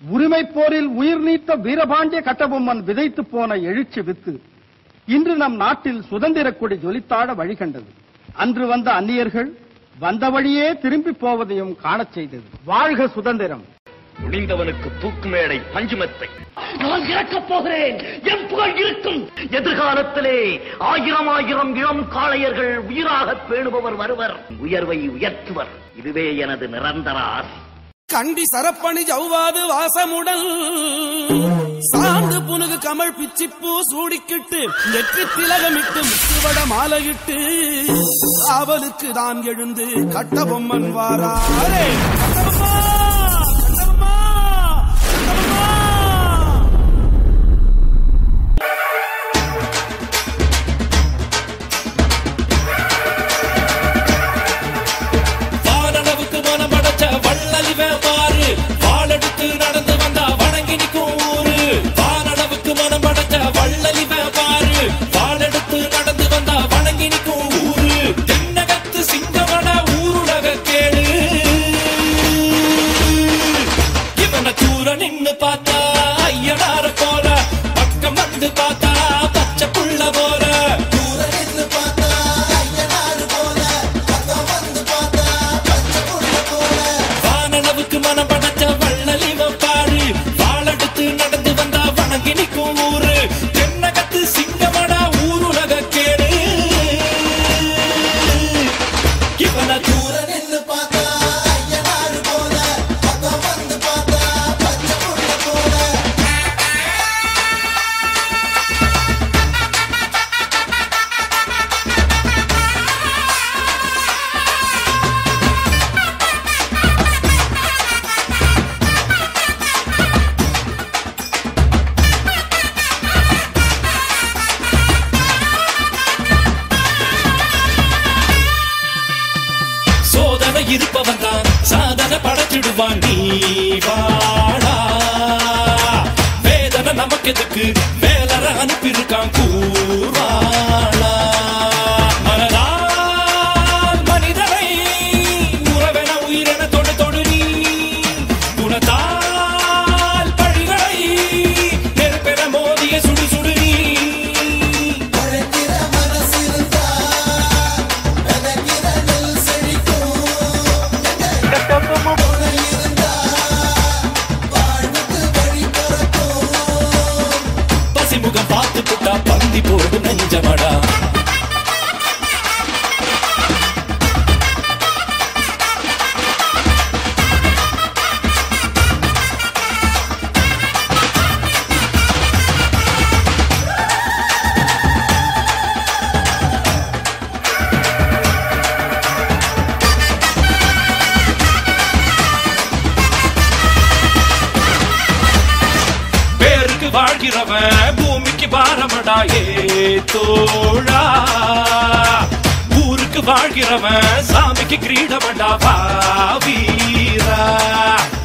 உரிமை போரில் உயிர் நீத்த வீரபாண்டிய கட்டபொம்மன் விதைத்து போன எழுச்சி வித்து இன்று நம் நாட்டில் சுதந்திர கொடி ஜொலித்தாட வழிகண்டது அன்று வந்த அந்நியர்கள் வந்த வழியே திரும்பி போவதையும் காணச் செய்தது வாழ்க சுதந்திரம் முடிந்தவனுக்கு தூக்கு மேடை பஞ்சுமெத்தை நான் இறக்கப் போகிறேன் என் புகழ் இருக்கும் எதிர்காலத்திலே ஆயிரம் ஆயிரம் இளம் காளையர்கள் உயிராக பேணுபவர் வருவர் உயர்வை உயர்த்துவர் இதுவே எனது நிரந்தர ஆசை கண்டி சரப்பணி ஜவ்வாது வாசமுடல் சாந்து புனுகு கமல் பிச்சிப்பூ சூடிக்கிட்டு நெற்றி திலகமிட்டு முத்துவட மாலையிட்டு காவலுக்கு தான் எழுந்து கட்டபொம்மன் வாராரே கட்டபொம்மா! கட்டபொம்மா! கட்டபொம்மா! வானளவுக்கு மனம் படைச்ச வள்ளலிவன் பாரு வாளெடுத்து நடந்து வந்தா வணங்கி நிற்கும் ஊரு வானளவுக்கு மனம் படைச்ச வள்ளலிவன் பாரு வாளெடுத்து நடந்து வந்தா வணங்கி நிற்கும் ஊரு தென்னகத்து சிங்கமன ஊருலக கேடு இவனை தூர நின்னு பார்த்தா ஐயனார போல பக்கம் வந்து பார்த்தா பச்சை புள்ள போல தூர நின்னு பார்த்தா ஐயனாரு போல பக்கம் வந்து பார்த்தா பச்சை புள்ள போல வானளவுக்கு மனம் படைச்ச வள்ளலிவ பாரு வாளெடுத்து நடந்து வந்தா வணங்கி நிற்கும் ஊரு தென்னகத்து சிங்கமடா ஊருலக கேடு இவனை தூர நின்னு பார்த்தா ஐயனாரு போல பக்கம் வந்து பார்த்தா பச்சை புள்ள போல சோதனை இருப்பவன் தான் சாதனை படைச்சிடுவான் நீ வாடா வேதனை நமக்கு எதுக்கு வேலர அனுப்பியிருக்கான் கூர்வாளா மனதால் மனிதனை உறவென உயிரென தொடு தொடு நீ குணத்தால் பழிகளை நெருப்பென மோதிய சுடு சுடு நீ பசிமுகம் பார்த்து புட்டா பந்தி போடு நெஞ்சமடா பேருக்கு வாழ்கிறவன் பூமிக்கு பாரமடா ஏ தோழா ஊருக்கு வாழ்கிறவன் சாமிக்கு கிரீடமடா வா வீரா